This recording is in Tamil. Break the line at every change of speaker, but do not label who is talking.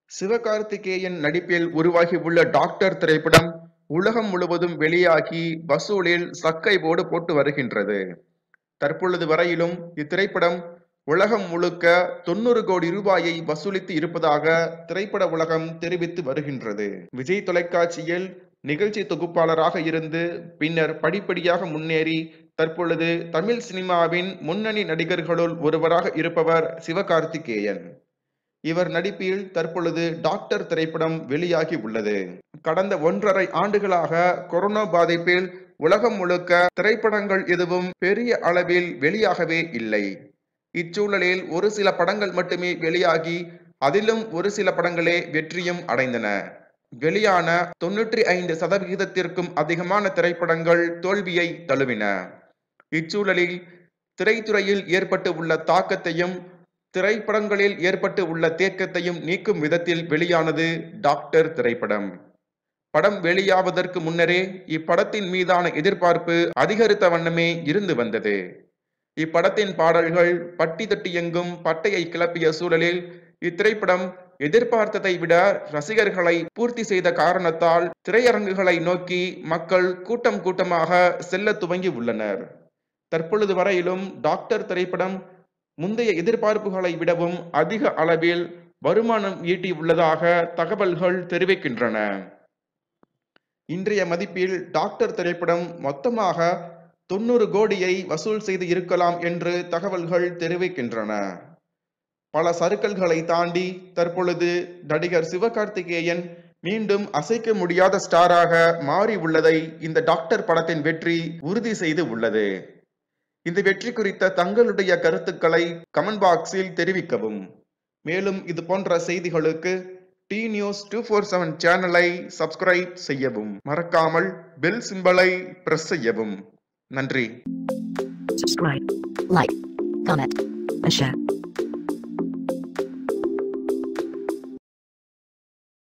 சிவகார்த்திகேயன் நடிப்பில் உருவாகியுள்ள டாக்டர் திரைப்படம் உலகம் முழுவதும் வெளியாகி வசூலில் சக்கை போடு போட்டு வருகின்றது தற்பொழுது வரையிலும் இத்திரைப்படம் உலகம் முழுக்க தொண்ணூறு கோடி ரூபாயை வசூலித்து இருப்பதாக திரைப்பட உலகம் தெரிவித்து வருகின்றது விஜய் தொலைக்காட்சியில் நிகழ்ச்சி தொகுப்பாளராக இருந்து பின்னர் படிப்படியாக முன்னேறி தற்பொழுது தமிழ் சினிமாவின் முன்னணி நடிகர்களுள் ஒருவராக இருப்பவர் சிவகார்த்திகேயன் இவர் நடிப்பில் தற்பொழுது டாக்டர் திரைப்படம் வெளியாகி உள்ளது கடந்த ஒன்றரை ஆண்டுகளாக கொரோனா பாதிப்பில் உலகம் முழுக்க திரைப்படங்கள் எதுவும் பெரிய அளவில் வெளியாகவே இல்லை இச்சூழலில் ஒரு சில படங்கள் மட்டுமே வெளியாகி அதிலும் ஒரு சில படங்களே வெற்றியும் அடைந்தன வெளியான தொன்னூற்றி ஐந்து சதவிகிதத்திற்கும் அதிகமான திரைப்படங்கள் தோல்வியை தழுவின இச்சூழலில் திரைத்துறையில் ஏற்பட்டு உள்ள தாக்கத்தையும் திரைப்படங்களில் ஏற்பட்டு உள்ள தேக்கத்தையும் நீக்கும் விதத்தில் வெளியானது டாக்டர் திரைப்படம் படம் வெளியாவதற்கு முன்னரே இப்படத்தின் மீதான எதிர்பார்ப்பு அதிகரித்த வண்ணமே இருந்து வந்தது இப்படத்தின் பாடல்கள் பட்டி தொட்டி எங்கும் பட்டையை கிளப்பிய சூழலில் இத்திரைப்படம் எதிர்பார்த்ததை விட ரசிகர்களை பூர்த்தி செய்த காரணத்தால் திரையரங்குகளை நோக்கி மக்கள் கூட்டம் கூட்டமாக செல்ல துவங்கி உள்ளனர் தற்பொழுது வரையிலும் டாக்டர் திரைப்படம் முந்தைய எதிர்பார்ப்புகளை விடவும் அதிக அளவில் வருமானம் ஈட்டி உள்ளதாக தகவல்கள் தெரிவிக்கின்றன இன்றைய மதிப்பில் டாக்டர் திரைப்படம் மொத்தமாக தொண்ணூறு கோடியை வசூல் செய்து இருக்கலாம் என்று தகவல்கள் தெரிவிக்கின்றன பல சறுக்கல்களை தாண்டி தற்பொழுது நடிகர் சிவகார்த்திகேயன் மீண்டும் அசைக்க முடியாத ஸ்டாராக மாறி உள்ளதை இந்த டாக்டர் படத்தின் வெற்றி உறுதி செய்து உள்ளது இந்த வெற்றி குறித்த தங்களுடைய கருத்துக்களை கமெண்ட் பாக்ஸில் தெரிவிக்கவும் மேலும் இது போன்ற செய்திகளுக்கு T News two four seven சேனலை சப்ஸ்கிரைப் செய்யவும் மறக்காமல் பெல் சிம்பலை பிரஸ் செய்யவும் நன்றி
subscribe, like, comment, and share.